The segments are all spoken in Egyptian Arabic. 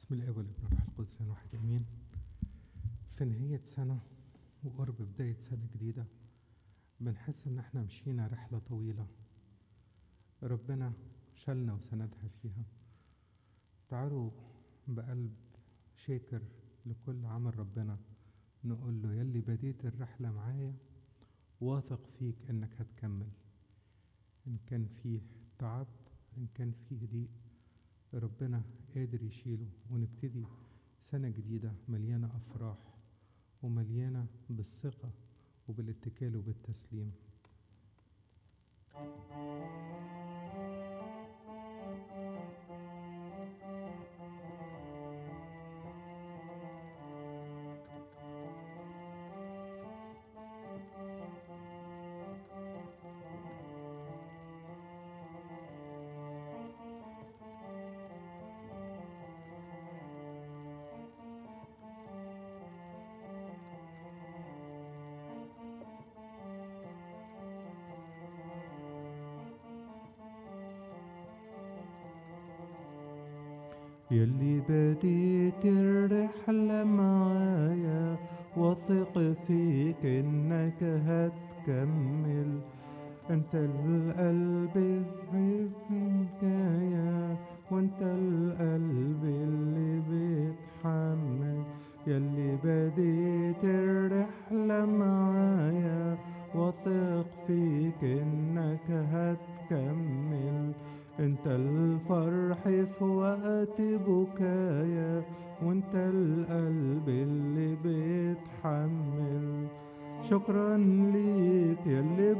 بسم الله والابن والروح القدس لنا واحد امين في نهاية سنة وقرب بداية سنة جديدة بنحس ان احنا مشينا رحلة طويلة ربنا شالنا وسندها فيها تعالوا بقلب شاكر لكل عمل ربنا نقول له يلي بديت الرحلة معايا واثق فيك انك هتكمل ان كان فيه تعب ان كان فيه ضيق ربنا قادر يشيله ونبتدي سنة جديدة مليانة أفراح ومليانة بالثقة وبالاتكال وبالتسليم يلي بديت الرحلة معايا واثق فيك انك هتكمل انت القلب اللي حكاية وانت القلب اللي بيتحمل يلي بديت الرحلة معايا واثق فيك انك هتكمل انت الفرح في وقت بكايا وانت القلب اللي بيتحمل شكرا ليك يلي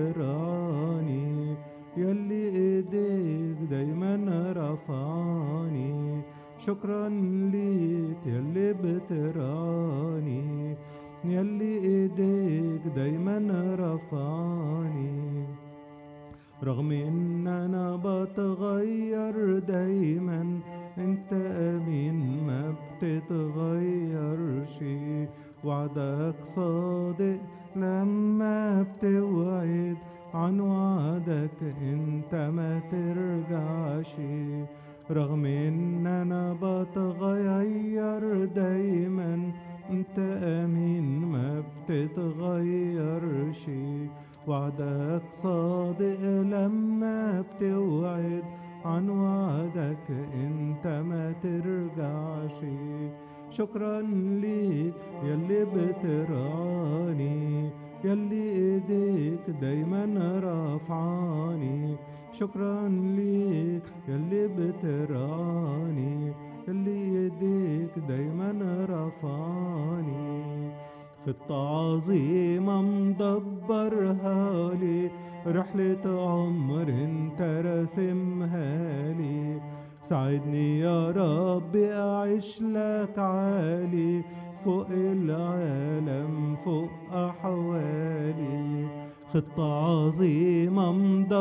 بتراني يلي ايديك دايما رفعاني شكرا ليك يلي بتراني يلي ايديك دايما رفعاني رغم ان انا بتغير دايما انت امين ما بتتغيرش وعدك صادق لما بتوعد عن وعدك انت ما ترجعش رغم ان انا بتغير دايما انت امين ما بتتغيرش وعدك صادق لما بتوعد عن وعدك انت ما ترجعش شكرا ليك يلي بتراني يلي ايديك دايما رافعاني شكرا ليك يلي بتراني يلي ايديك دايما رافعاني خطة عظيمة مدبرها لي رحلة عمر انت راسمها لي ساعدني يا رب أعيش لك عالي فوق العالم فوق أحوالي خطة عظيمة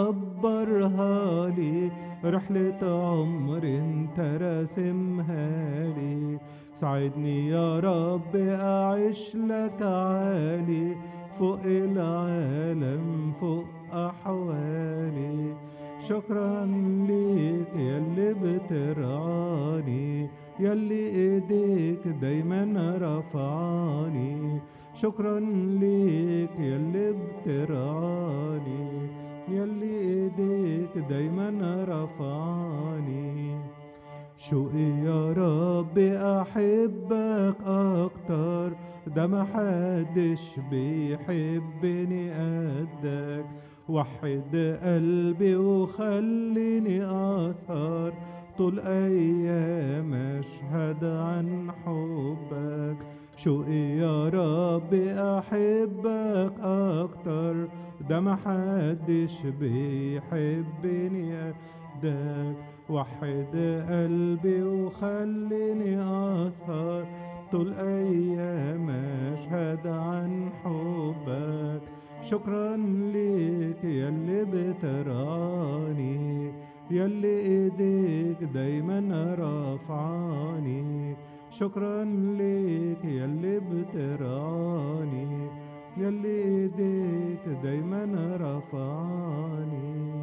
مدبرها لي رحلة عمر انت راسمها لي ساعدني يا رب أعيش لك عالي فوق العالم فوق أحوالي شكرا ليك يلي بترعاني يلي ايديك دايما رفعاني شكرا ليك يلي بترعاني يلي ايديك دايما رفعاني شوقي يا رب احبك اكتر ده محدش بيحبني قدك وحد قلبي وخليني اسهر طول ايام اشهد عن حبك شوقي يا رب احبك اكتر ده محدش بيحبني قدك وحد قلبي وخليني اسهر طول ايام اشهد عن حبك شكرا ليك يلي بتراني يلي ايديك دايما رافعاني شكرا ليك يلي بتراني يلي ايديك دايما رافعاني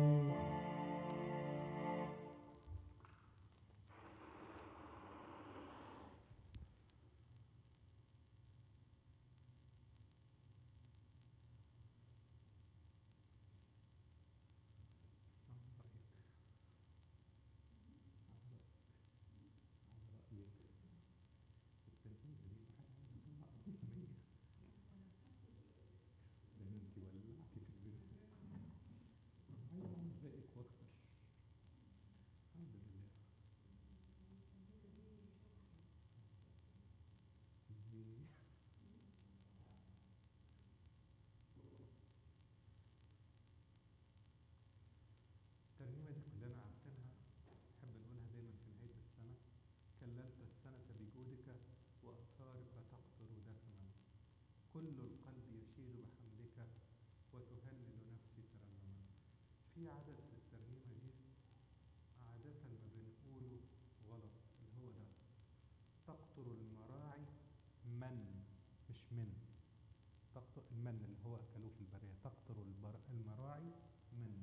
كللت السنة بجودك وأثارك تقطر دسما كل القلب يشيد بحمدك وتهلل نفسي ترنما في عدد في الترنيمة دي عادة ما بنقوله غلط اللي هو ده تقطر المراعي من مش من تقطر المن اللي هو أكلوه في البرية تقطر البر... المراعي من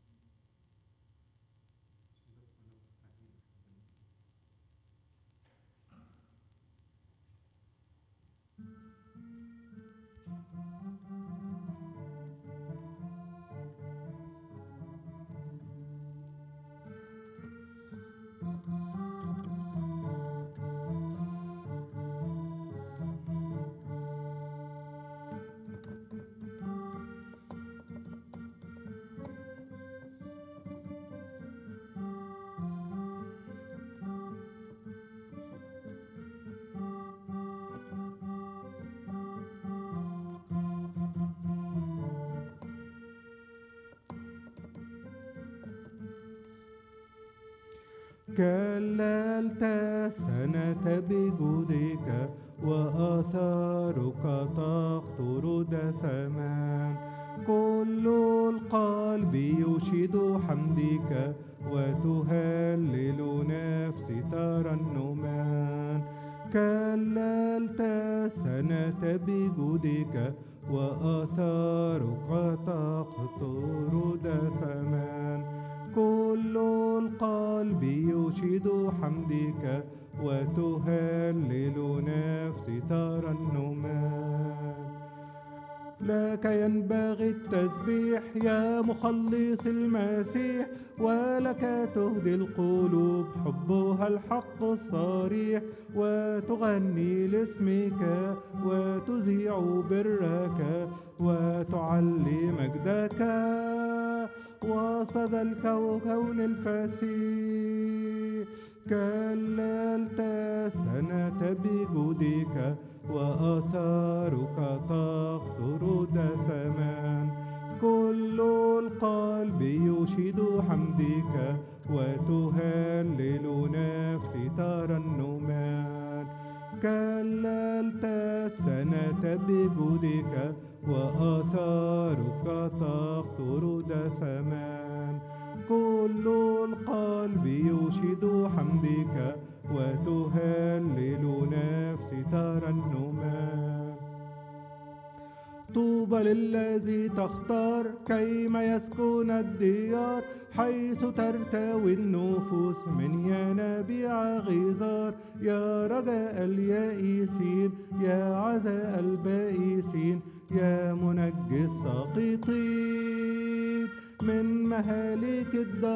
عشان بس نبقى فاهمين إحنا بنقول إيه. كللت السنة بجودك وآثارك تقطر دسما كل القلب يشيد حمدك وتهلل نفسي ترنما كللت السنة بجودك وآثارك تقطر دسما كل القلب يشيد حمدك وتهلل نفسي ترنما لك ينبغي التسبيح يا مخلص المسيح ولك تهدي القلوب حبها الحق الصريح وتغني لاسمك وتذيع برك وتعلي مجدك وسط ذا الكون الفسيح كللت سنة بجودك وآثارك تقطر دسما كل القلب يشيد حمدك وتهلل نفسي ترنما كللت السنة بجودك وآثارك تقطر دسما كل القلب يشيد حمدك وتهلل نفسي ترنما طوبى للذي تختار كيما يسكن الديار حيث ترتوي النفوس من ينابيع غزار يا رجاء اليائسين يا عزاء البائسين يا منجي الساقطين من مهالك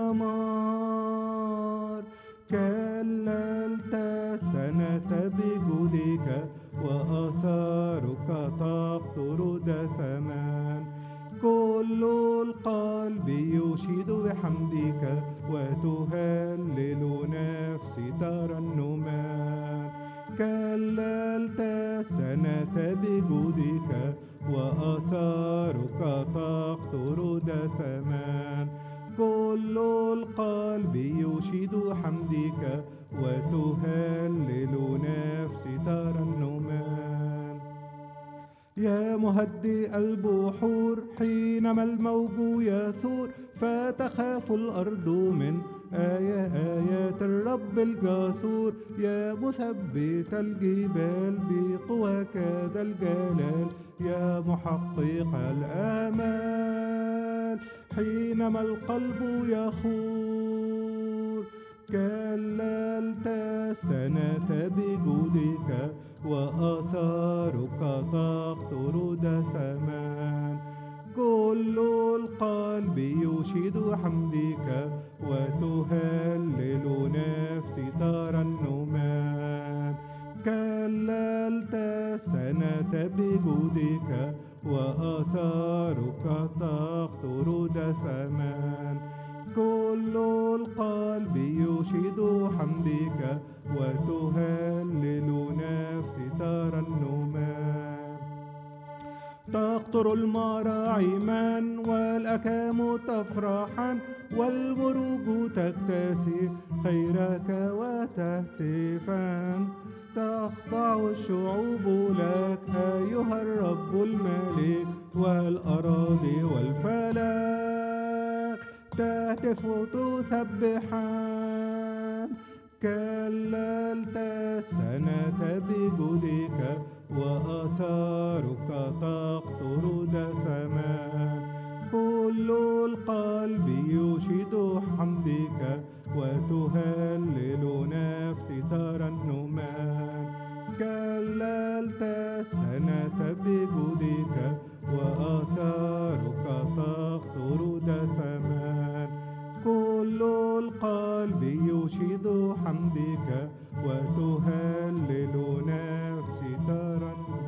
الدمار كللت السنة بجودك وآثارك تقطر دسما كل القلب يشيد بحمدك وتهلل نفسي ترنما كللت السنة بجودك وآثارك تقطر دسما كل القلب يشيد حمدك وتهلل نفسي ترنما يا مهدئ البحور حينما الموج يثور فتخاف الأرض من آية آيات الرب الجسور يا مثبت الجبال بقواك ذا الجلال يا محقق الآمال حينما القلب يخور كللت السنة بجودك وآثارك تقطر دسما كل القلب يشيد حمدك وتهلل نفسي ترنما كللت السنة بجودك وآثارك تقطر دسما كل القلب يشيد حمدك وتهلل نفسي ترنما تقطر المراعي من والأكام تفرحا والمروج تكتسي خيرك وتهتفا تخضع الشعوب لك أيها الرب الملك والأراضي والفلك تهتف تسبحان كللت السنة بجودك وآثارك تقطر دسما كل القلب يشيد حمدك وتهلل نفسي ترنما كللت السنة بجودك وآثارك تقطر دسما كل القلب يشيد حمدك وتهلل نفسي ترنما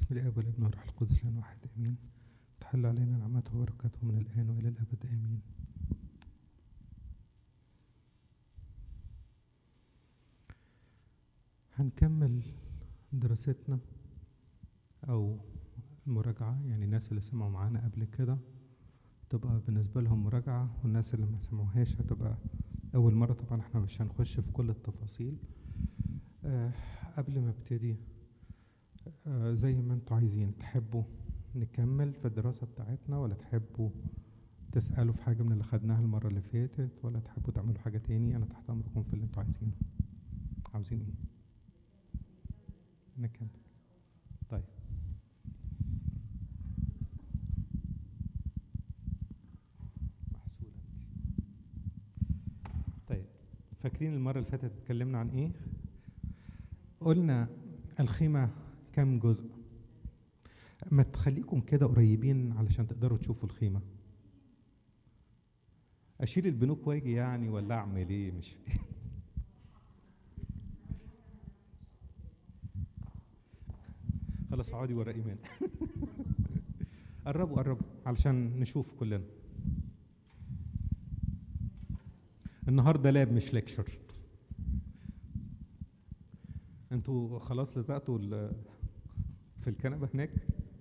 بسم الاب والابن والروح القدس لان واحد امين تحل علينا نعمته وبركاته من الان والى الابد امين هنكمل دراستنا او المراجعه يعني الناس اللي سمعوا معانا قبل كده تبقى بالنسبه لهم مراجعه والناس اللي ما سمعوهاش هتبقى اول مره طبعا احنا مش هنخش في كل التفاصيل أه قبل ما ابتدي آه، زي ما انتوا عايزين تحبوا نكمل في الدراسة بتاعتنا ولا تحبوا تسألوا في حاجة من اللي خدناها المرة اللي فاتت ولا تحبوا تعملوا حاجة تاني أنا تحت أمركم في اللي انتوا عايزينه عاوزين ايه؟ نكمل طيب محسولة انت طيب فاكرين المرة اللي فاتت اتكلمنا عن ايه؟ قلنا الخيمة كم جزء ما تخليكم كده قريبين علشان تقدروا تشوفوا الخيمة أشيل البنوك واجي يعني ولا أعمل إيه مش فاهم خلاص اقعدي ورا إيمان قربوا قربوا علشان نشوف كلنا النهارده لاب مش ليكشر انتوا خلاص لزقتوا ال- في الكنبه هناك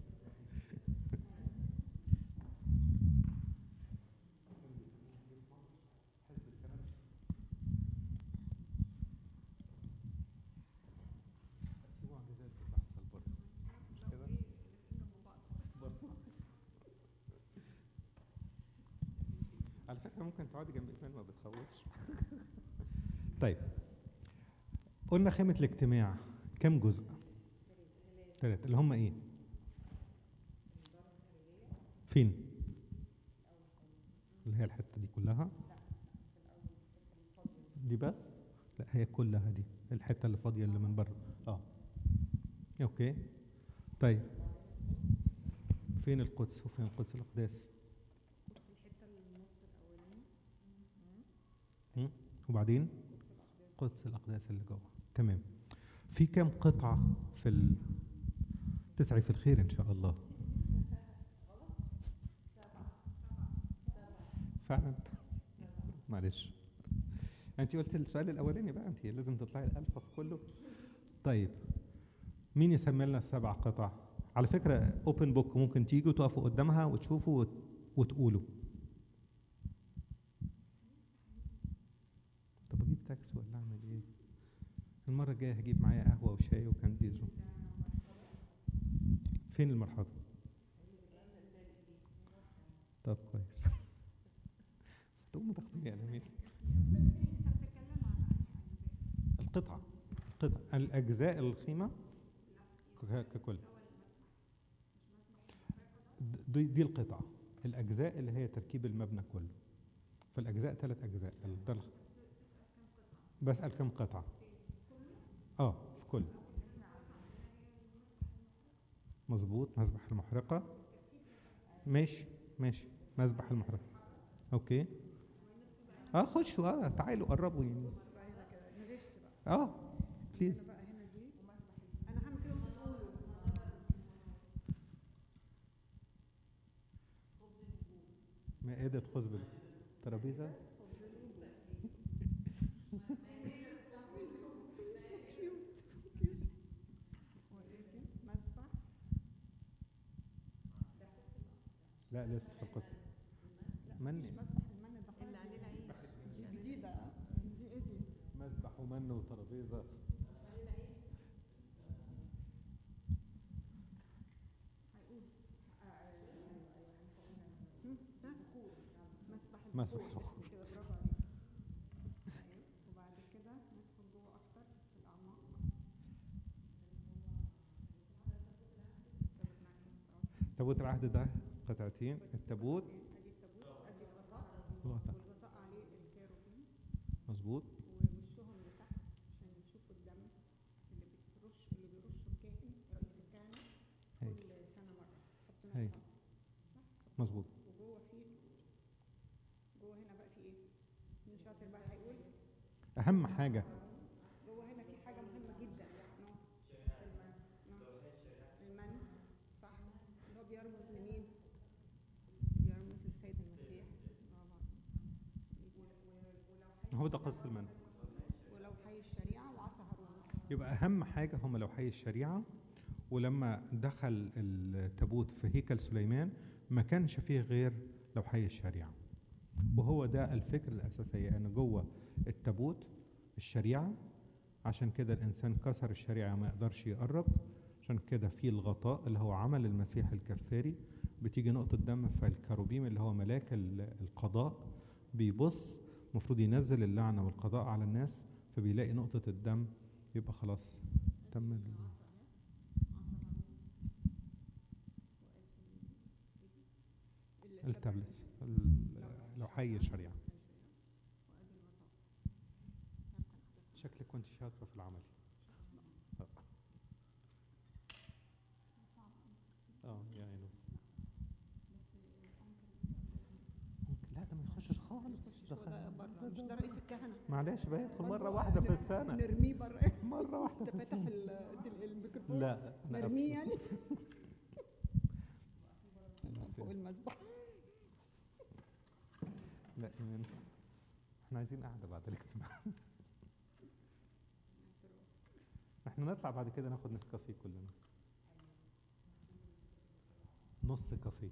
في معجزات بتحصل برضه مش كده؟ برضه. على فكره ممكن تقعدي جنب ايمان ما بتخوفش طيب قلنا خيمة الاجتماع كم جزء؟ ثلاثة اللي هم ايه؟ فين؟ اللي هي الحتة دي كلها؟ دي بس؟ لا هي كلها دي الحتة اللي فاضية اللي من بره اه اوكي طيب فين القدس وفين القدس الأقداس؟ هم؟ وبعدين قدس الأقداس اللي جوه تمام في كم قطعة في ال... تسعي في الخير إن شاء الله فعلا معلش أنت قلت السؤال الأولاني بقى أنت لازم تطلعي الألفة في كله طيب مين يسمي لنا السبع قطع على فكرة اوبن بوك ممكن تيجوا تقفوا قدامها وتشوفوا وت... وتقولوا طب اجيب تاكسي ولا اعمل ايه المره الجايه هجيب معايا قهوه وشاي وكانديز و- فين المرحاض طب كويس تقوموا تاخدوني على مين القطعه القطعه الاجزاء الخيمه ك- ككل د- دي, دي القطعه الاجزاء اللي هي تركيب المبنى كله فالاجزاء ثلاث اجزاء ال- ده الخ- بسأل كم قطعة اه في كل مظبوط مسبح المحرقة ماشي ماشي مسبح المحرقة اوكي اه خشوا اه تعالوا قربوا يعني اه بليز مائدة خبز ترابيزة لا لسه في القدس من اللي عليه العيش دي جديدة دي ايه دي؟ مسبح ومن وترابيزة مسبح مسبح البخور. البخور. كده برافو عليك أيوة. وبعد كده ندخل جوه اكتر في الاعماق تابت معاكم. تابوت العهد ده قطعتين التابوت ادي التابوت ادي الغطاء الغطاء. والغطاء عليه الكاروبين مظبوط ووشهم لتحت عشان يشوفوا الدم اللي بترش اللي بيرشه الكاهن رئيس الكهنة هاي. كل سنة مرة حط هاي. نقطة مظبوط وجوه في جوه هنا بقى في ايه؟ مين شاطر بقى هيقول اهم حاجة جوه هنا في حاجة مهمة جدا نو المن نو المن اهو ده قصه المنهج ولو حي الشريعه وعصا هارون يبقى اهم حاجه هم لوحي الشريعه ولما دخل التابوت في هيكل سليمان ما كانش فيه غير لوحي الشريعه وهو ده الفكره الاساسيه ان جوه التابوت الشريعه عشان كده الانسان كسر الشريعه ما يقدرش يقرب عشان كده في الغطاء اللي هو عمل المسيح الكفاري بتيجي نقطه دم فالكروبيم اللي هو ملاك ال- القضاء بيبص المفروض ينزل اللعنه والقضاء على الناس فبيلاقي نقطه الدم يبقى خلاص تم ال- التابلتس ال- لوحي الشريعه شكلك كنت شاطره في العمل اه يعني ممكن لا ده ما يخشش خالص مش هو ده بره مش ده رئيس الكهنه معلش بقى يدخل مره واحده في السنه نرميه بره مره واحده انت في فاتح السنه ال- ال- الميكروفون لا انا نرميه قافل. يعني فوق المذبح لا يعني احنا عايزين قاعده بعد الاجتماع احنا نطلع بعد كده ناخد نسكافيه كلنا نص كافيه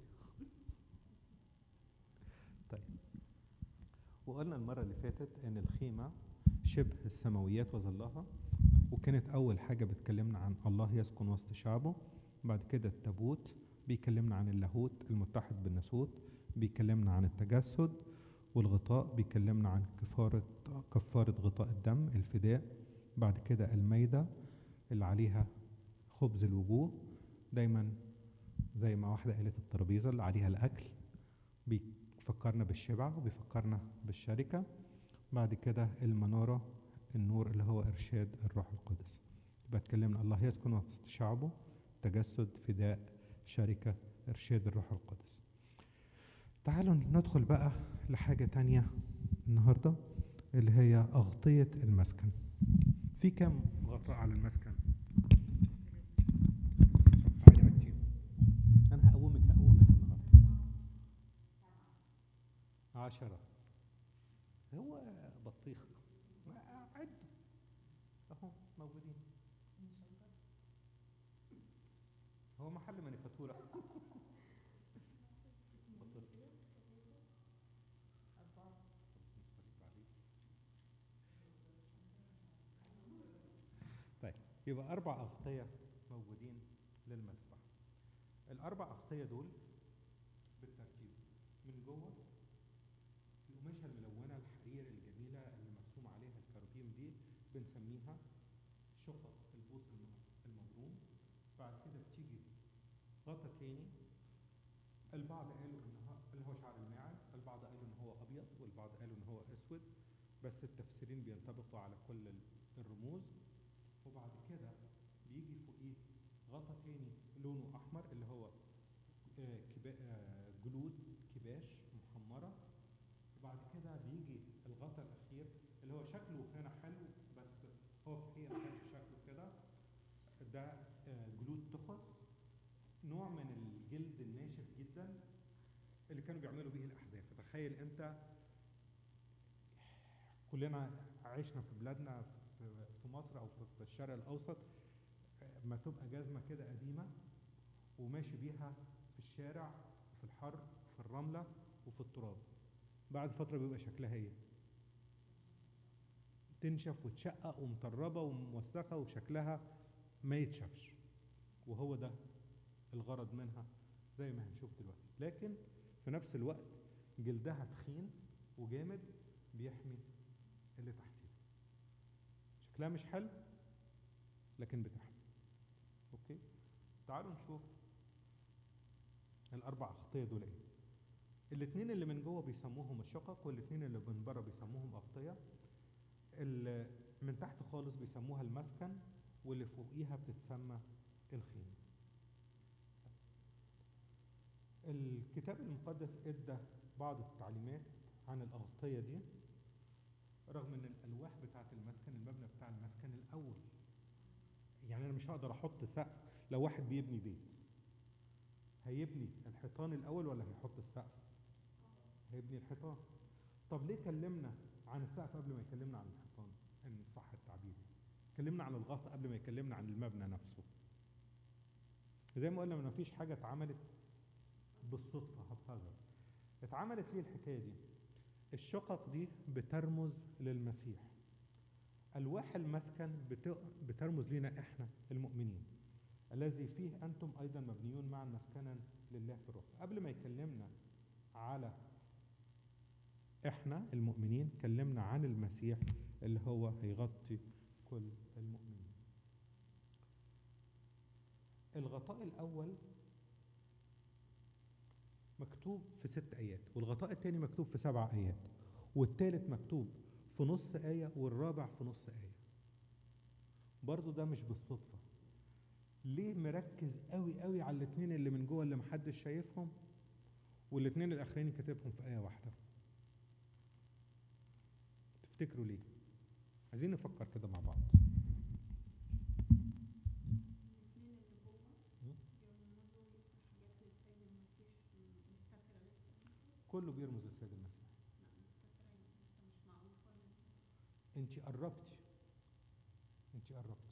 طيب وقلنا المره اللي فاتت ان الخيمه شبه السماويات وظلها وكانت اول حاجه بتكلمنا عن الله يسكن وسط شعبه بعد كده التابوت بيكلمنا عن اللاهوت المتحد بالناسوت بيكلمنا عن التجسد والغطاء بيكلمنا عن كفارة كفارة غطاء الدم الفداء بعد كده الميدة اللي عليها خبز الوجوه دايما زي ما واحدة قالت الترابيزة اللي عليها الأكل بيفكرنا بالشبع وبيفكرنا بالشركة بعد كده المنارة النور اللي هو إرشاد الروح القدس يبقى اتكلمنا الله يسكن وسط شعبه تجسد فداء شركة إرشاد الروح القدس تعالوا ندخل بقى لحاجة تانية النهاردة اللي هي أغطية المسكن في كم غطاء على المسكن؟ تعالي عدي. أنا هقومك هقومك النهاردة عشرة هو بطيخ ما- عد أهو موجودين هو محل مانيفاتورة طيب يبقى أربع أغطية موجودين للمسبح الأربع أغطية دول بالترتيب من جوه القماشة الملونة الحرير الجميلة اللي مرسوم عليها الكروبيم دي بنسميها شقق البوص الم- المبروم بعد كده بتيجي غطا تاني البعض قالوا ان هو اللي هو شعر الماعز البعض قالوا ان هو ابيض والبعض قالوا ان هو اسود بس التفسيرين بينطبقوا على كل ال- الرموز وبعد كده بيجي فوقيه غطا تاني لونه احمر اللي هو آه، كبا- آه، جلود كباش محمره وبعد كده بيجي الغطا الاخير اللي هو شكله هنا حلو بس هو في الحقيقه ما كانش شكله كده ده آه، جلود تخص نوع من الجلد الناشف جدا اللي كانوا بيعملوا بيه الاحذيه فتخيل انت كلنا عشنا في بلادنا في في مصر او في- في الشرق الاوسط آه، ما تبقى جزمه كده قديمه وماشي بيها في الشارع في الحر في الرمله وفي التراب بعد فتره بيبقى شكلها ايه تنشف وتشقق ومطربه وموسخه وشكلها ما يتشافش وهو ده الغرض منها زي ما هنشوف دلوقتي لكن في نفس الوقت جلدها تخين وجامد بيحمي اللي تحتيه شكلها مش حلو لكن بتحمي اوكي تعالوا نشوف الاربع اغطيه دول ايه الاثنين اللي من جوه بيسموهم الشقق والاثنين اللي من بره بيسموهم اغطيه اللي من تحت خالص بيسموها المسكن واللي فوقيها بتتسمى الخيمه الكتاب المقدس ادى بعض التعليمات عن الاغطيه دي رغم ان الالواح بتاعه المسكن المبنى بتاع المسكن الاول يعني انا مش هقدر احط سقف لو واحد بيبني بيت هيبني الحيطان الاول ولا هيحط السقف هيبني الحيطان طب ليه كلمنا عن السقف قبل ما يكلمنا عن الحيطان ان صح التعبير كلمنا عن الغطاء قبل ما يكلمنا عن المبنى نفسه زي ما قلنا ما فيش حاجه اتعملت بالصدفه هبهزر اتعملت ليه الحكايه دي الشقق دي بترمز للمسيح الواح المسكن بت- بترمز لنا احنا المؤمنين الذي فيه انتم ايضا مبنيون معا مسكنا لله في الروح قبل ما يكلمنا على احنا المؤمنين كلمنا عن المسيح اللي هو هيغطي كل المؤمنين الغطاء الاول مكتوب في ست ايات والغطاء الثاني مكتوب في سبع ايات والثالث مكتوب في نص ايه والرابع في نص ايه برضو ده مش بالصدفه ليه مركز قوي قوي على الاثنين اللي من جوه اللي محدش شايفهم والاثنين الاخرين كاتبهم في ايه واحده تفتكروا ليه عايزين نفكر كده مع بعض الاثنين اللي جوه بيرمزوا حاجات للسيد المسيح مستترة لسه كله بيرمز للسيد المسيح لا مستترة لسه مش معروفة ولا انت قربتي انت قربتي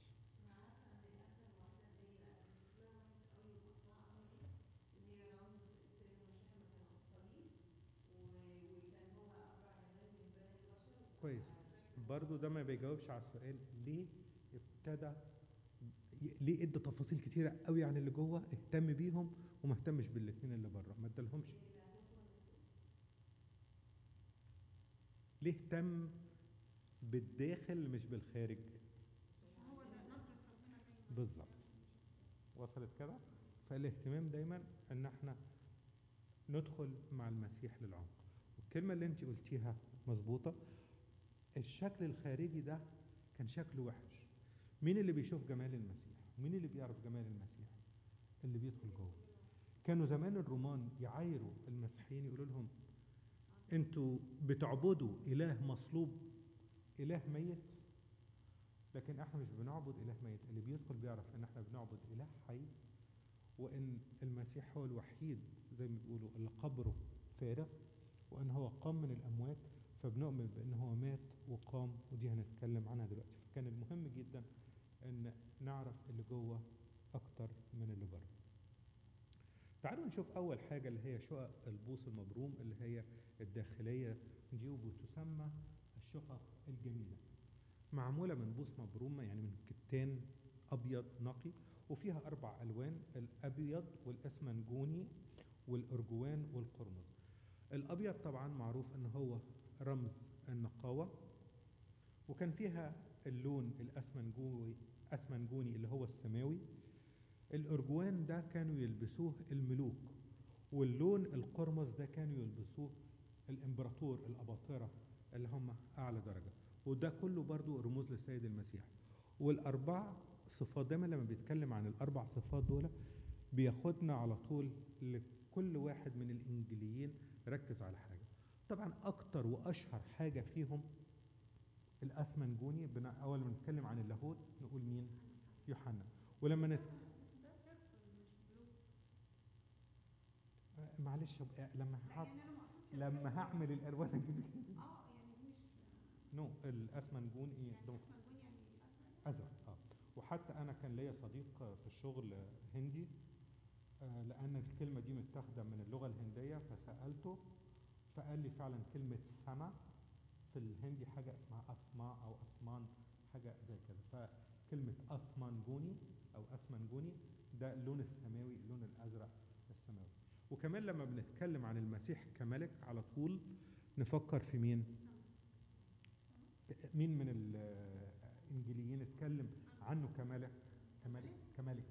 كويس برضو ده ما بيجاوبش على السؤال ليه ابتدى ي- ليه ادى تفاصيل كتيره قوي عن اللي جوه اهتم بيهم وما اهتمش بالاثنين اللي بره ما ادالهمش ليه اهتم بالداخل مش بالخارج هو ده نظرة ربنا دايما بالظبط وصلت كده فالاهتمام دايما ان احنا ندخل مع المسيح للعمق والكلمه اللي انت قلتيها مظبوطه الشكل الخارجي ده كان شكله وحش مين اللي بيشوف جمال المسيح مين اللي بيعرف جمال المسيح اللي بيدخل جوه كانوا زمان الرومان يعايروا المسيحيين يقولوا لهم انتوا بتعبدوا اله مصلوب اله ميت لكن احنا مش بنعبد اله ميت اللي بيدخل بيعرف ان احنا بنعبد اله حي وان المسيح هو الوحيد زي ما بيقولوا اللي قبره فارغ وان هو قام من الاموات فبنؤمن بان هو مات وقام ودي هنتكلم عنها دلوقتي فكان المهم جدا ان نعرف اللي جوه اكتر من اللي بره تعالوا نشوف اول حاجه اللي هي شقق البوص المبروم اللي هي الداخليه دي وبتسمى الشقق الجميله معموله من بوص مبرومه يعني من كتان ابيض نقي وفيها اربع الوان الابيض والاسمنجوني والارجوان والقرمز الابيض طبعا معروف ان هو رمز النقاوه وكان فيها اللون الاسمنجوني اسمنجوني اللي هو السماوي الارجوان ده كانوا يلبسوه الملوك واللون القرمز ده كانوا يلبسوه الامبراطور الاباطره اللي هم اعلى درجه وده كله برضو رموز للسيد المسيح والاربع صفات دايما لما بيتكلم عن الاربع صفات دول بياخدنا على طول لكل واحد من الانجيليين ركز على حاجه طبعا اكتر واشهر حاجه فيهم الاسمنجوني بنا اول ما نتكلم عن اللاهوت نقول مين يوحنا ولما نت... بس ده بيربل مش بلو آه، معلش يبقى لما لا هحط يعني انا ما اقصدش لما هعمل الالوان اجيب اه يعني دي مش نو الاسمنجون ايه يعني ده اسمنجوني يعني ازرق ازرق اه وحتى انا كان ليا صديق في الشغل هندي آه، لان الكلمه دي متاخده من اللغه الهنديه فسالته فقال لي فعلا كلمه سما في الهندي حاجه اسمها اسماء او اسمان حاجه زي كده فكلمه اسمنجوني او اسمنجوني ده اللون السماوي اللون الازرق السماوي وكمان لما بنتكلم عن المسيح كملك على طول نفكر في مين مين من الانجيليين اتكلم عنه كملك كملك كملك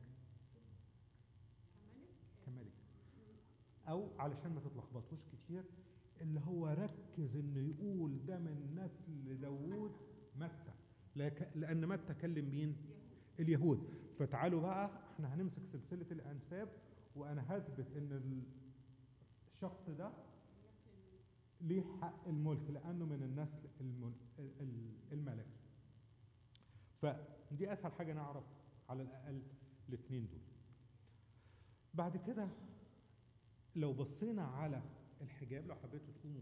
كمالك كملك او علشان ما تتلخبطوش كتير اللي هو ركز انه يقول ده من نسل داوود متى لك- لان متى كلم مين اليهود فتعالوا بقى احنا هنمسك سلسله الانساب وانا هثبت ان ال- الشخص ده النسل ال- ليه حق الملك لانه من النسل المل- ال- ال- الملكي فدي اسهل حاجه نعرف على الاقل الاثنين دول بعد كده لو بصينا على الحجاب لو حبيتوا تقوموا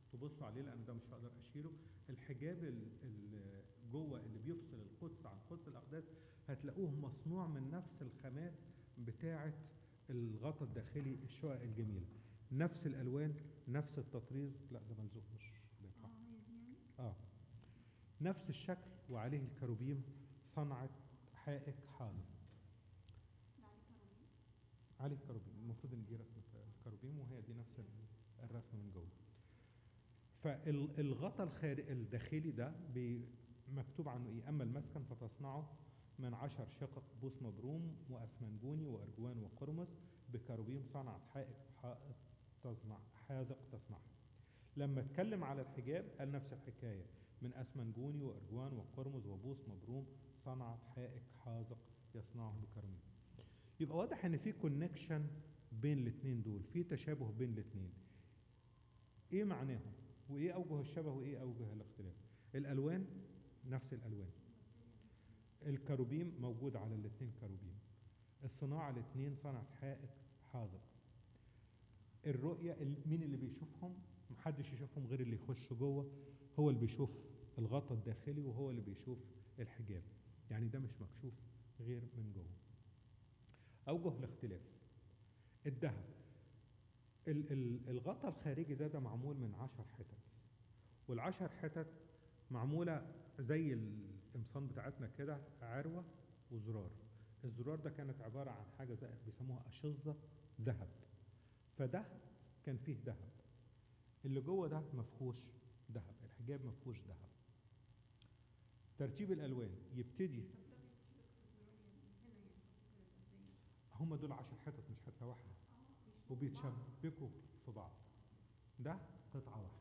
تبصوا عليه لان ده مش هقدر اشيله الحجاب ال- ال- جوه اللي بيفصل القدس عن قدس الاقداس هتلاقوه مصنوع من نفس الخامات بتاعه الغطاء الداخلي الشقق الجميله نفس الالوان نفس التطريز لا ده ملزوق مش اه هي دي يعني اه نفس الشكل وعليه الكروبيم صنعت حائك حاضر ده عليه كراميل عليه الكروبيم المفروض ان دي رسمه الكروبيم وهي دي نفس ال- الرسمه من جوه فالغطاء الخارج الداخلي ده بي- مكتوب عنه ايه اما المسكن فتصنعه من عشر شقق بوس مبروم واسمنجوني وارجوان وقرمز بكروبيم صنعت حائط حائط تصنع حاذق تصنعه لما اتكلم على الحجاب قال نفس الحكايه من اسمنجوني وارجوان وقرمز وبوس مبروم صنعت حائك حاذق يصنعه بكروبيم يبقى واضح ان في كونكشن بين الاثنين دول في تشابه بين الاثنين ايه معناهم وايه اوجه الشبه وايه اوجه الاختلاف الالوان نفس الالوان الكروبيم موجود على الاثنين كروبيم الصناعه الاثنين صنعت حائط حاذق الرؤيه ال- مين اللي بيشوفهم محدش يشوفهم غير اللي يخش جوه هو اللي بيشوف الغطاء الداخلي وهو اللي بيشوف الحجاب يعني ده مش مكشوف غير من جوه اوجه الاختلاف الذهب ال- ال- الغطاء الخارجي ده ده معمول من عشر حتت والعشر حتت معمولة زي القمصان بتاعتنا كده عروة وزرار الزرار ده كانت عبارة عن حاجة زي بيسموها أشظة ذهب فده كان فيه ذهب اللي جوه ده مفهوش ذهب الحجاب مفهوش ذهب ترتيب الألوان يبتدي طب ده بيشبك في الزرار يعني هنا يعني كده زي هم دول عشر حتت مش حتة واحدة اه بيشبكوا بعض. وبيتشبكوا في بعض ده قطعة واحدة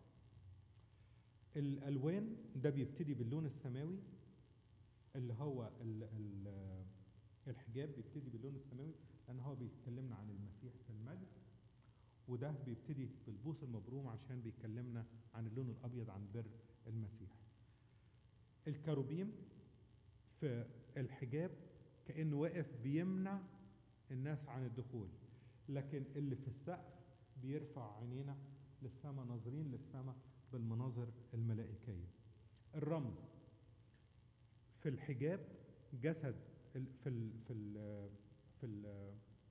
الألوان ده بيبتدي باللون السماوي اللي هو ال ال الحجاب بيبتدي باللون السماوي لأن هو بيتكلمنا عن المسيح في المجد وده بيبتدي بالبوس المبروم عشان بيكلمنا عن اللون الأبيض عن بر المسيح الكروبيم في الحجاب كأنه واقف بيمنع الناس عن الدخول لكن اللي في السقف بيرفع عينينا للسماء ناظرين للسماء بالمناظر الملائكية الرمز في الحجاب جسد ال- في ال في ال في ال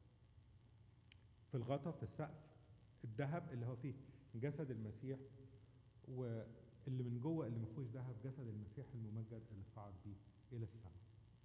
في الغطا في السقف الذهب اللي هو فيه جسد المسيح واللي من جوه اللي ما فيهوش ذهب جسد المسيح الممجد اللي صعد بيه الى السماء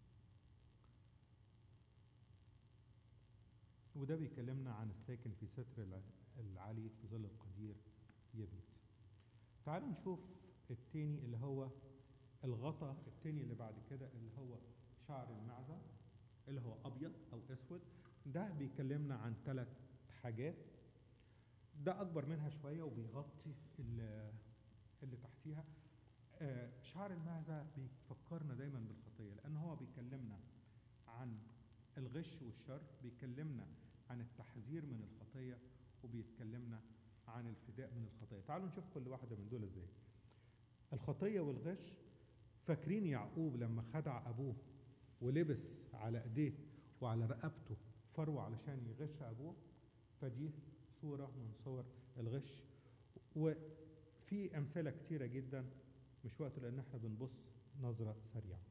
وده بيكلمنا عن الساكن في ستر الع- العلي في ظل القدير يبيت تعالوا نشوف التاني اللي هو الغطا التاني اللي بعد كده اللي هو شعر المعزة اللي هو أبيض أو أسود ده بيكلمنا عن ثلاث حاجات ده أكبر منها شوية وبيغطي ال- اللي تحتيها آه، شعر المعزة بيفكرنا دايما بالخطية لأن هو بيكلمنا عن الغش والشر بيكلمنا عن التحذير من الخطية وبيتكلمنا عن الفداء من الخطية تعالوا نشوف كل واحدة من دول ازاي الخطية والغش فاكرين يعقوب لما خدع أبوه ولبس على ايديه وعلى رقبته فروة علشان يغش أبوه فدي صورة من صور الغش وفي أمثلة كتيرة جدا مش وقت لأن احنا بنبص نظرة سريعة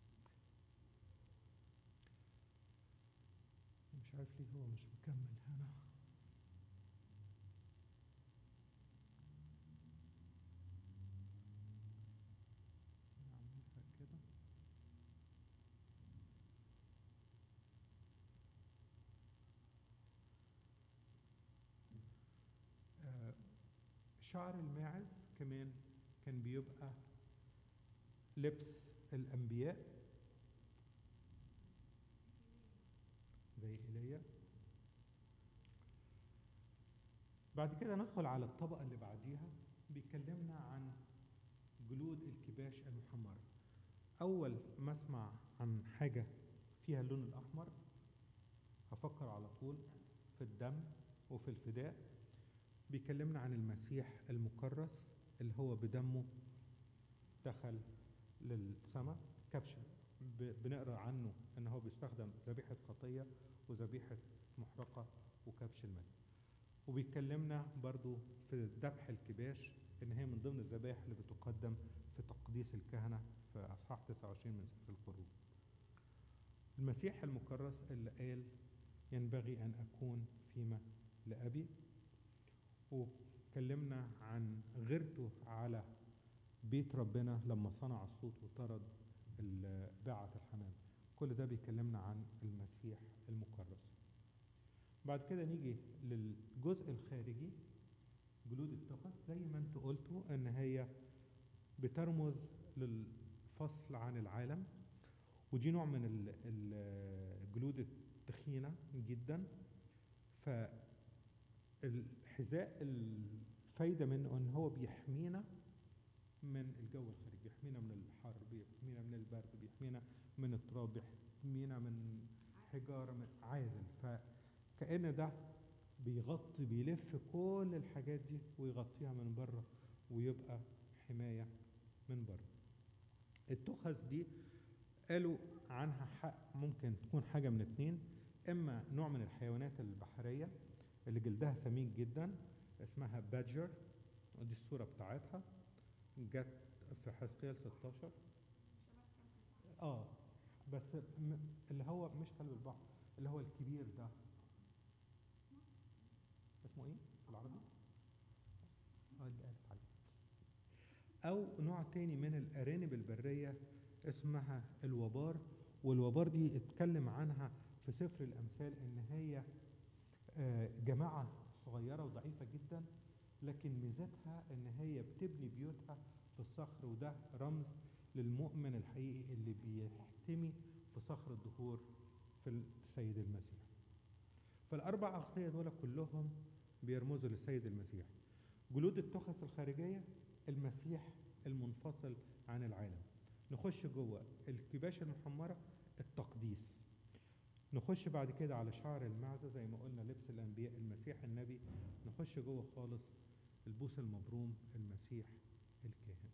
مش عارف ليه هو مش مكمل هنا نعملها كده آه، شعر الماعز كمان كان بيبقى لبس الأنبياء زي ايليا بعد كده ندخل على الطبقة اللي بعديها بيكلمنا عن جلود الكباش المحمرة أول ما أسمع عن حاجة فيها اللون الأحمر هفكر على طول في الدم وفي الفداء بيكلمنا عن المسيح المكرس اللي هو بدمه دخل للسماء كبش ب- بنقرا عنه ان هو بيستخدم ذبيحه خطيه وذبيحه محرقه وكبش الماء وبيكلمنا برضو في ذبح الكباش ان هي من ضمن الذبائح اللي بتقدم في تقديس الكهنه في اصحاح 29 من سفر الخروج المسيح المكرس اللي قال ينبغي ان اكون فيما لابي وكلمنا عن غيرته على بيت ربنا لما صنع الصوت وطرد ال- باعة الحمام كل ده بيكلمنا عن المسيح المكرس بعد كده نيجي للجزء الخارجي جلود التخس زي ما انتوا قلتوا ان هي بترمز للفصل عن العالم ودي نوع من ال- ال- الجلود التخينة جدا فالحذاء الفايدة منه ان هو بيحمينا من الجو الخارجي بيحمينا من الحر بيحمينا من البرد بيحمينا من التراب بيحمينا من حجارة من عازل فكأن ده بيغطي بيلف كل الحاجات دي ويغطيها من بره ويبقى حماية من بره التخس دي قالوا عنها حق ممكن تكون حاجة من اتنين إما نوع من الحيوانات البحرية اللي جلدها سميك جدا اسمها بادجر ودي الصورة بتاعتها جت في حزقيال 16 اه بس م- اللي هو مش كلب البحر اللي هو الكبير ده اسمه ايه في العربي؟ اه اللي قالت عليه او نوع تاني من الارانب البريه اسمها الوبار والوبار دي اتكلم عنها في سفر الامثال ان هي آه، جماعه صغيره وضعيفه جدا لكن ميزتها ان هي بتبني بيوتها في الصخر وده رمز للمؤمن الحقيقي اللي بيحتمي في صخر الدهور في السيد المسيح فالاربع اغطيه دول كلهم بيرمزوا للسيد المسيح جلود التخس الخارجيه المسيح المنفصل عن العالم نخش جوه الكباش المحمره التقديس نخش بعد كده على شعر المعزة زي ما قلنا لبس الأنبياء المسيح النبي نخش جوه خالص البوس المبروم المسيح الكاهن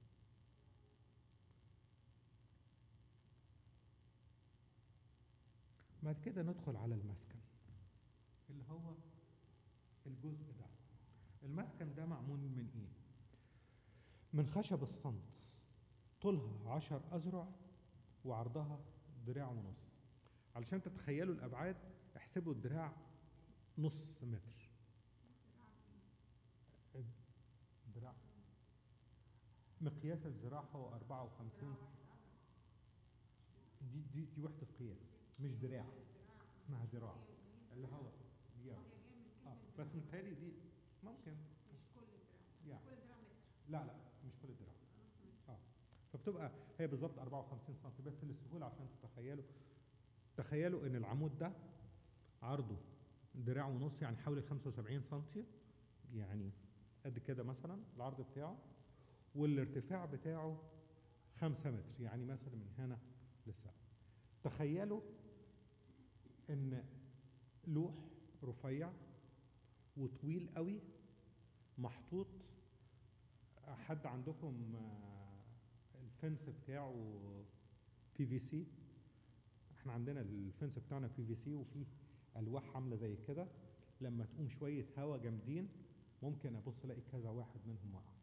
بعد كده ندخل على المسكن اللي هو الجزء ده المسكن ده معمول من ايه من خشب الصمت طولها عشر أذرع وعرضها دراع ونص علشان تتخيلوا الأبعاد احسبوا الدراع نص متر الدراع مقياس الذراع هو 54 دي دي دي وحدة قياس مش دراع اسمها ذراع اللي هو دي اه بس متهيألي دي ممكن مش كل الدراع يعني كل دراع متر لا لا مش كل الدراع نص متر اه فبتبقى هي بالظبط 54 سم بس للسهوله عشان تتخيلوا تخيلوا ان العمود ده عرضه دراع ونص يعني حوالي 75 سم يعني قد كده مثلا العرض بتاعه والارتفاع بتاعه 5 متر يعني مثلا من هنا للسقف تخيلوا ان لوح رفيع وطويل قوي محطوط حد عندكم آه، الفنس بتاعه بي في سي احنا عندنا الفنس بتاعنا بي في سي وفيه الواح عامله زي كده لما تقوم شويه هوا جامدين ممكن ابص الاقي كذا واحد منهم وقع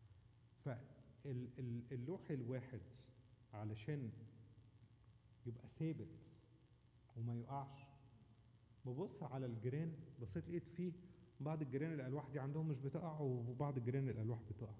فاللوح الواحد علشان يبقى ثابت وما يقعش ببص على الجيران بصيت لقيت فيه بعض الجيران الالواح دي عندهم مش بتقع وبعض الجيران الالواح بتقع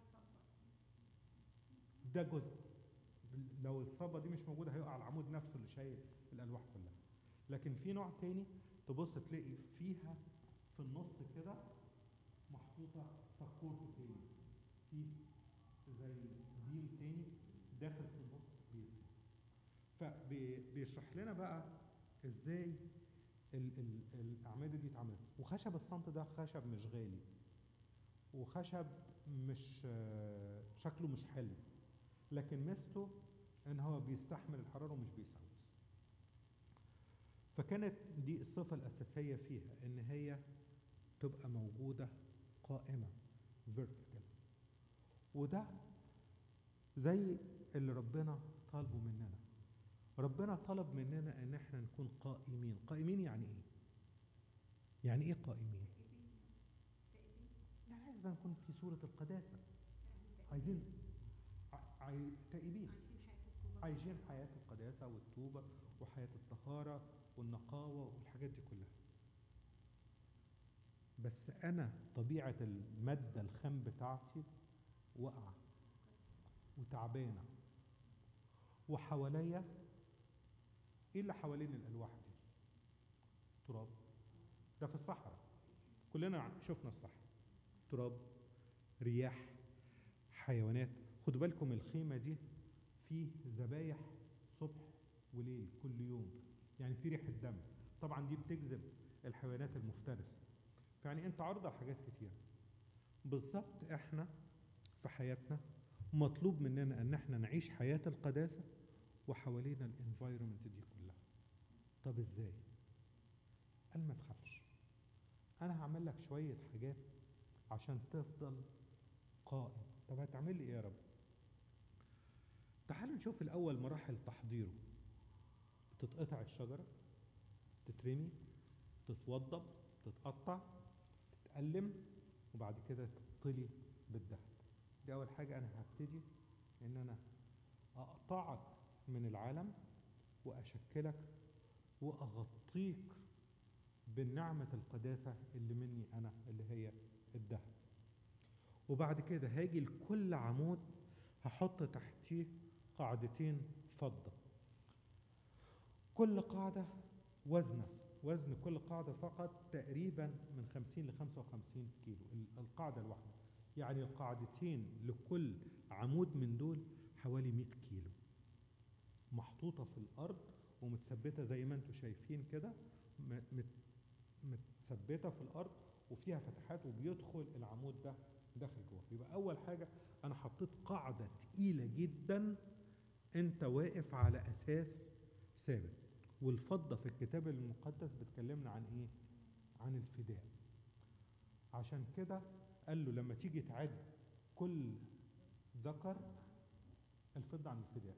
ده جزء لو الصبه دي مش موجوده هيقع العمود نفسه اللي شايل الالواح كلها لكن في نوع تاني تبص تلاقي فيها في النص كده محطوطه سبورت تاني في زي بيم تاني داخل في النص بيزن فبيشرح لنا بقى ازاي ال ال الاعمده دي اتعملت وخشب الصمت ده خشب مش غالي وخشب مش آه، شكله مش حلو لكن ميزته ان هو بيستحمل الحراره ومش بيسوس فكانت دي الصفه الاساسيه فيها ان هي تبقى موجوده قائمه vertical وده زي اللي ربنا طالبه مننا ربنا طلب مننا ان احنا نكون قائمين قائمين يعني ايه يعني ايه قائمين يعني عايز نكون في صورة القداسة عايزين ع- عاي... تائبين عايشين حياة التوبة عايشين حياة القداسة والتوبة وحياة الطهارة والنقاوة والحاجات دي كلها بس أنا طبيعة المادة الخام بتاعتي واقعة وتعبانة وحواليا ايه اللي حوالين الالواح دي تراب ده في الصحراء كلنا ع- شفنا الصحراء تراب رياح حيوانات خدوا بالكم الخيمة دي فيه ذبايح صبح وليل كل يوم يعني في ريحة دم طبعا دي بتجذب الحيوانات المفترسة يعني انت عرضة لحاجات كتير بالظبط احنا في حياتنا مطلوب مننا ان احنا نعيش حياة القداسة وحوالينا الانفايرمنت دي كلها طب ازاي قال ما تخافش انا هعمل لك شوية حاجات عشان تفضل قائم طب هتعمل لي ايه يا رب تعالوا نشوف الاول مراحل تحضيره تتقطع الشجرة تترمي تتوضب تتقطع تتألم وبعد كده تطلي بالدهب دي أول حاجة أنا هبتدي إن أنا أقطعك من العالم وأشكلك وأغطيك بالنعمة القداسة اللي مني أنا اللي هي الدهب وبعد كده هاجي لكل عمود هحط تحتيه قاعدتين فضة كل قاعدة وزنة وزن كل قاعدة فقط تقريبا من 50 ل 55 كيلو ال- القاعدة الواحدة يعني القاعدتين لكل عمود من دول حوالي 100 كيلو محطوطة في الأرض ومتثبتة زي ما انتم شايفين كده م- مت- متثبتة في الأرض وفيها فتحات وبيدخل العمود ده داخل جوه يبقى أول حاجة أنا حطيت قاعدة تقيلة جدا أنت واقف على أساس ثابت والفضة في الكتاب المقدس بتكلمنا عن إيه؟ عن الفداء عشان كده قال له لما تيجي تعد كل ذكر الفضة عن الفداء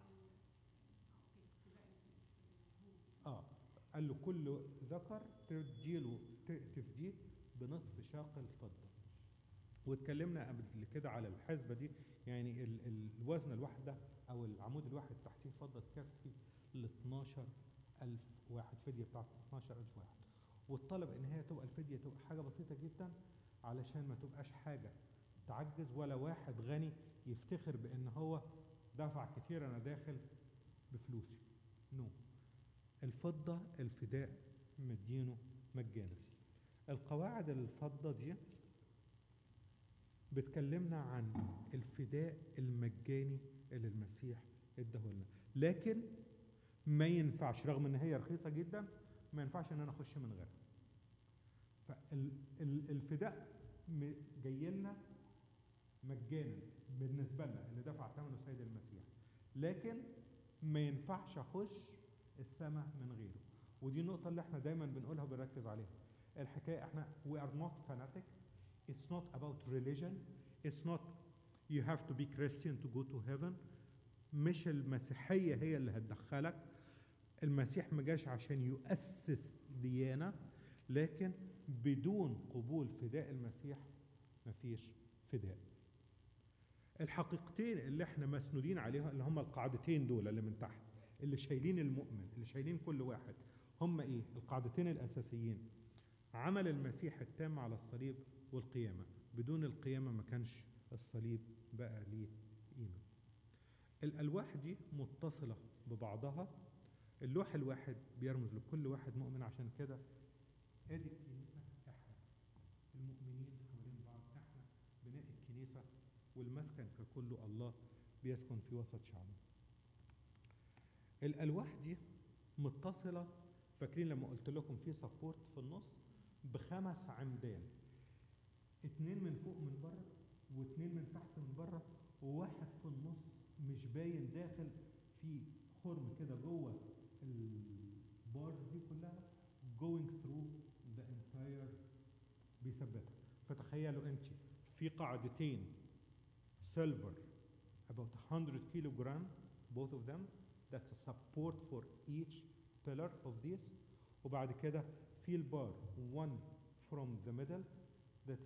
اه قال له كل ذكر تديله ت- تفديه بنصف شاق الفضة واتكلمنا قبل كده على الحسبة دي يعني ال ال الوزن الواحدة أو العمود الواحد تحتيه فضة تكفي ل 12 ألف واحد فدية بتاعت 12 ألف واحد والطلب إن هي تبقى الفدية تبقى حاجة بسيطة جدا علشان ما تبقاش حاجة تعجز ولا واحد غني يفتخر بإن هو دفع كتير أنا داخل بفلوسي نو no. الفضة الفداء مدينه مجانا القواعد الفضة دي بتكلمنا عن الفداء المجاني اللي المسيح اداهولنا لكن ما ينفعش رغم ان هي رخيصة جدا ما ينفعش ان انا اخش من غيرها فالفداء جاي لنا مجانا بالنسبة لنا اللي دفع ثمنه السيد المسيح لكن ما ينفعش اخش السماء من غيره ودي النقطة اللي احنا دايما بنقولها وبنركز عليها الحكاية احنا we are not fanatic it's not about religion it's not you have to be Christian to go to heaven مش المسيحية هي اللي هتدخلك المسيح ما جاش عشان يؤسس ديانة لكن بدون قبول فداء المسيح مفيش فداء الحقيقتين اللي احنا مسنودين عليها اللي هم القاعدتين دول اللي من تحت اللي شايلين المؤمن اللي شايلين كل واحد هم ايه القاعدتين الاساسيين عمل المسيح التام على الصليب والقيامه بدون القيامه ما كانش الصليب بقى ليه قيمه الالواح دي متصله ببعضها اللوح الواحد بيرمز لكل واحد مؤمن عشان كده ادي الكنيسه احنا المؤمنين حوالين بعض احنا بناء الكنيسه والمسكن ككله الله بيسكن في وسط شعبه الالواح دي متصله فاكرين لما قلت لكم في سبورت في النص بخمس عمدان اتنين من فوق من بره واتنين من تحت من بره وواحد في النص مش باين داخل في خرم كده جوه البارز دي كلها going through the entire بيثبتها فتخيلوا انت في قاعدتين silver about 100 kilogram both of them that's a support for each pillar of this وبعد كده في البار one from the middle that is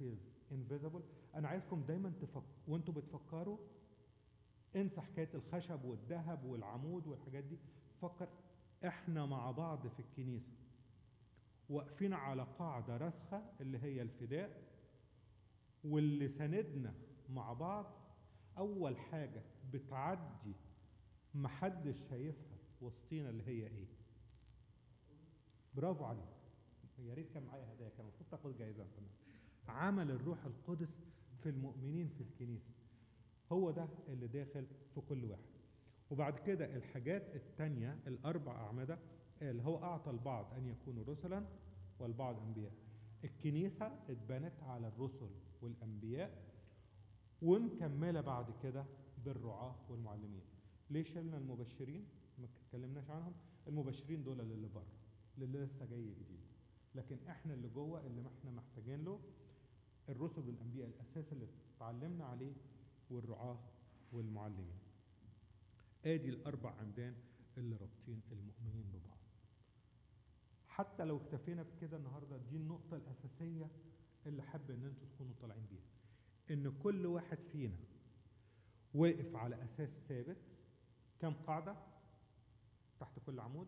invisible انا عايزكم دايما تفك... وانتوا بتفكروا انسى حكايه الخشب والذهب والعمود والحاجات دي فكر احنا مع بعض في الكنيسه واقفين على قاعده راسخه اللي هي الفداء واللي سندنا مع بعض اول حاجه بتعدي محدش شايفها وسطينا اللي هي ايه برافو عليك يا ريت كان معايا هدايا كان المفروض تاخد جايزه انت عمل الروح القدس في المؤمنين في الكنيسه هو ده اللي داخل في كل واحد وبعد كده الحاجات التانية الأربع أعمدة اللي هو أعطى البعض أن يكونوا رسلا والبعض أنبياء الكنيسة اتبنت على الرسل والأنبياء ومكملة بعد كده بالرعاة والمعلمين ليه شلنا المبشرين ما اتكلمناش عنهم المبشرين دول اللي بره اللي لسه جاي جديد لكن احنا اللي جوه اللي ما احنا محتاجين له الرسل والانبياء الاساس اللي اتعلمنا عليه والرعاة والمعلمين ادي الاربع عمدان اللي رابطين المؤمنين ببعض حتى لو اكتفينا بكده النهارده دي النقطة الأساسية اللي حابب إن أنتوا تكونوا طالعين بيها. إن كل واحد فينا واقف على أساس ثابت كم قاعدة تحت كل عمود؟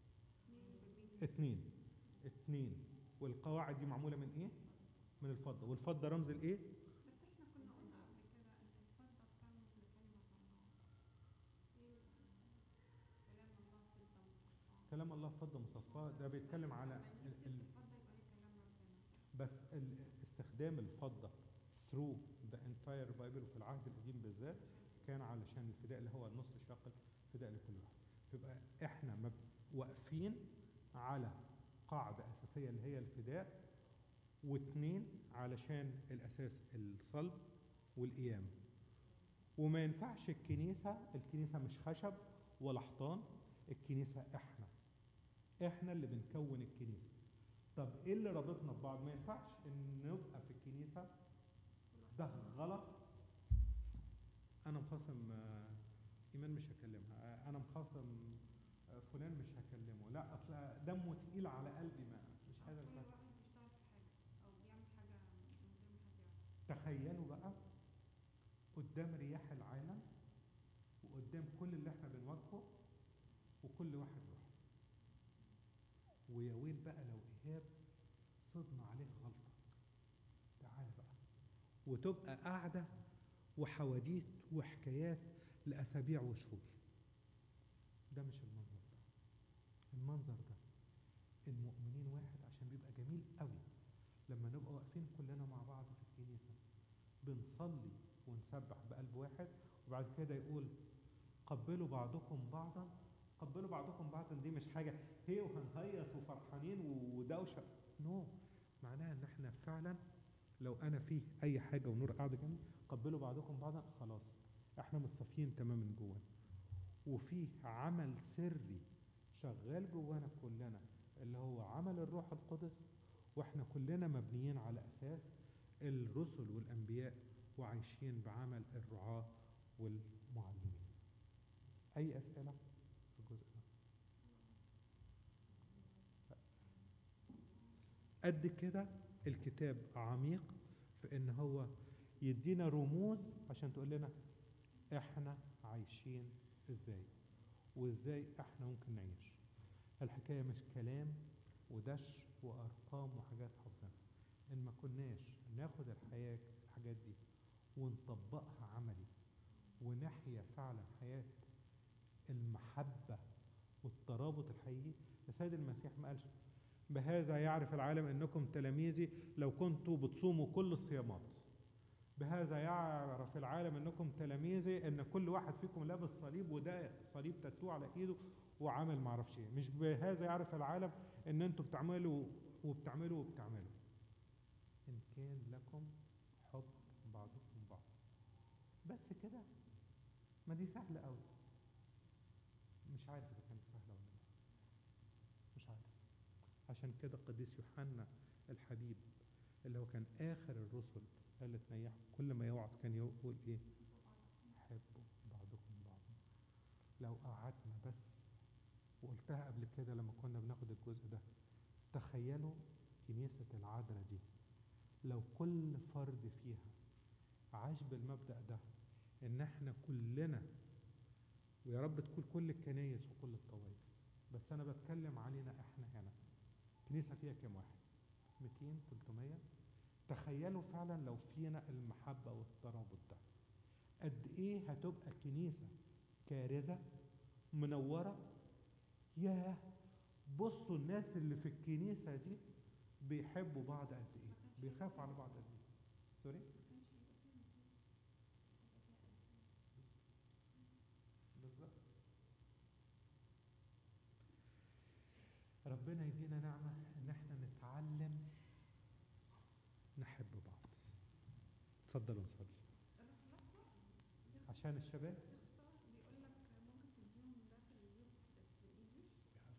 اتنين اتنين والقواعد دي معمولة من إيه؟ من الفضة والفضة رمز الإيه؟ بس احنا كنا قلنا قبل كده ان الفضة بترمز لكلمة الله ايه كلام الله فضة مصفاة كلام الله فضة مصفاة ده بيتكلم على ال- ال- الفضة يبقى هي كلام ربنا بس ال- استخدام الفضة through the entire Bible وفي العهد القديم بالذات كان علشان الفداء اللي هو النص الشاقل فداء لكل واحد فيبقى احنا مب- واقفين على قاعدة أساسية اللي هي الفداء واثنين علشان الأساس الصلب والقيامة وما ينفعش الكنيسة الكنيسة مش خشب ولا حيطان الكنيسة احنا احنا اللي بنكون الكنيسة طب ايه اللي رابطنا ببعض ما ينفعش ان نبقى في الكنيسة ده غلط انا مخاصم آه، ايمان مش هكلمها آه، انا مخاصم آه، فلان مش هكلمه لا اصل دمه تقيل على قلبي ما مش أو هذا كل الفهم واحد بيشتغل في حاجة أو بيعمل حاجة من غير ما حد يعرف تخيلوا بقى قدام رياح العالم وقدام كل اللي احنا بنواجهه وكل واحد لوحده ويا ويل بقى لو ايهاب صدنا عليه غلطه تعالى بقى وتبقى قاعده وحواديت وحكايات لاسابيع وشهور ده مش المنظر ده المنظر ده المؤمنين واحد عشان بيبقى جميل قوي لما نبقى واقفين كلنا مع بعض في الكنيسة بنصلي ونسبح بقلب واحد وبعد كده يقول قبلوا بعضكم بعضا قبلوا بعضكم بعضا دي مش حاجة هي وهنهيص وفرحانين ودوشة نو معناها ان احنا فعلا لو انا فيه اي حاجة ونور قاعدة جنبي قبلوا بعضكم بعضا خلاص احنا متصفيين تماما جوانا وفيه عمل سري شغال جوانا كلنا اللي هو عمل الروح القدس واحنا كلنا مبنيين على اساس الرسل والانبياء وعايشين بعمل الرعاة والمعلمين اي اسئله في الجزء ده قد كده الكتاب عميق في ان هو يدينا رموز عشان تقول لنا احنا عايشين ازاي وازاي احنا ممكن نعيش الحكايه مش كلام ودش وارقام وحاجات حافظينها ان ما كناش ناخد الحياه الحاجات دي ونطبقها عملي ونحيا فعلا حياه المحبه والترابط الحقيقي السيد المسيح ما قالش بهذا يعرف العالم انكم تلاميذي لو كنتوا بتصوموا كل الصيامات بهذا يعرف العالم انكم تلاميذي ان كل واحد فيكم لابس صليب وده صليب تاتو على ايده وعمل معرفش ايه مش بهذا يعرف العالم ان انتوا بتعملوا وبتعملوا وبتعملوا ان كان لكم حب بعضكم بعض بس كده ما دي سهله قوي مش عارف اذا كانت سهله ولا لا مش عارف عشان كده القديس يوحنا الحبيب اللي هو كان اخر الرسل اللي تنيحوا كل ما يوعظ كان يقول ايه حبوا بعضكم بعضا لو قعدنا بس وقلتها قبل كده لما كنا بناخد الجزء ده تخيلوا كنيسة العذراء دي لو كل فرد فيها عاش بالمبدأ ده ان احنا كلنا ويا رب تكون كل الكنايس وكل الطوائف بس انا بتكلم علينا احنا هنا كنيسة فيها كام واحد 200 300 تخيلوا فعلا لو فينا المحبة والترابط ده قد ايه هتبقى كنيسة كارثة منورة ياه بصوا الناس اللي في الكنيسة دي بيحبوا بعض قد ايه بيخافوا على بعض قد ايه سوري بالظبط ربنا يدينا نعمة ان احنا نتعلم نحب بعض اتفضلوا نصلي عشان الشباب بيقول لك ممكن تديهم ده في اليوتيوب بس بالانجلش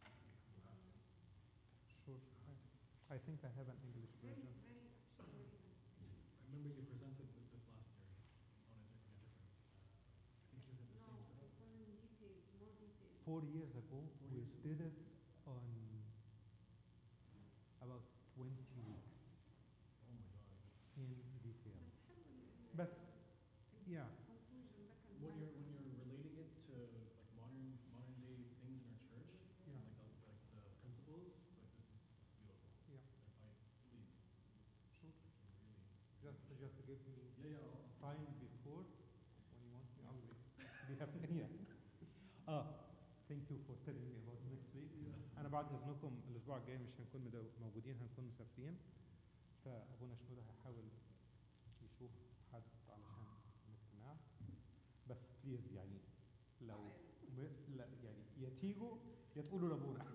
Sure. I think I have an English very version. very actually very nice I remember you presented th- this last year on a, di- in a different, uh, I think you did the no same it thing. was in details more details Four years ago, Four we years ago. did it on about 20 weeks Oh my God. in detail. بس حلو ال- بس yeah, conclusion ده كان When nice. you're, when you're relating it to like modern, modern day things in our church, Yeah. like the, like the principles, like this is beautiful. Yeah. If I, please, sure. like you really. Just, just give me Yeah, yeah, I'll, I'll time before when you want me. I'll wait. Do you have any? اه thank you for telling me about next week. انا بعد اذنكم الاسبوع الجاي مش هنكون مدو- موجودين هنكون مسافرين فابونا شنودة هيحاول يشوف حد علشان الاجتماع بس بليز يعني لو م... لا يعني يا تيجوا يا تقولوا لابونا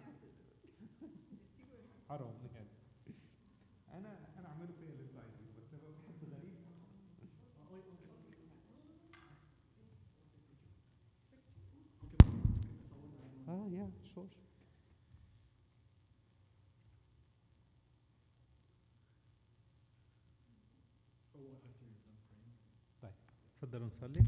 حرام يعني انا انا اعمله فيا اللي انتوا عايزينه بس انا بحب غريب Oh, wait, okay, okay. Okay, okay, I saw one right اه يا شور Oh, after you're done praying. اتفضلوا نصلي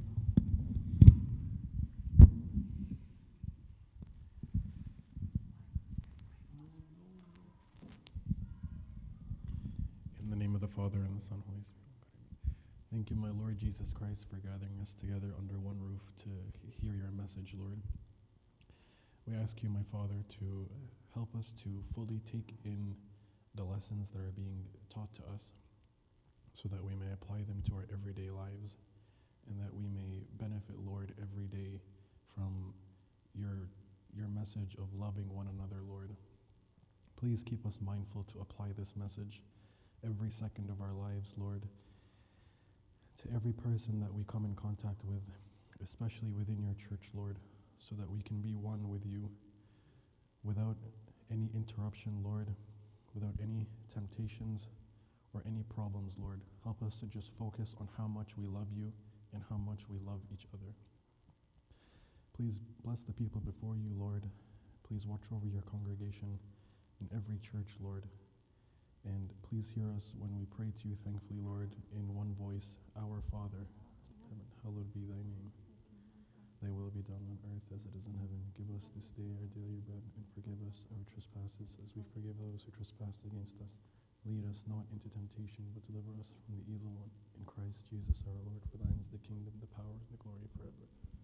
In the name of the Father, and the Son, Holy Spirit. God, amen. Thank you, my Lord Jesus Christ, for gathering us together under one roof to he- hear your message, Lord. We ask you, my Father, to help us to fully take in the lessons that are being taught to us so that we may apply them to our everyday lives and that we may benefit, Lord, every day from your, your message of loving one another, Lord. Please keep us mindful to apply this message every second of our lives, Lord, to every person that we come in contact with, especially within your church, Lord, so that we can be one with you without any interruption, Lord, without any temptations or any problems, Lord. Help us to just focus on how much we love you and how much we love each other. Please bless the people before you, Lord. Please watch over your congregation in every church, Lord. And please hear us when we pray to you thankfully, Lord, in one voice Our Father, heaven, hallowed be thy name. Thy will be done on earth as it is in heaven. Give us this day our daily bread, and forgive us our trespasses as we forgive those who trespass against us. Lead us not into temptation, but deliver us from the evil one. In Christ Jesus our Lord, for thine is the kingdom, the power, and the glory forever.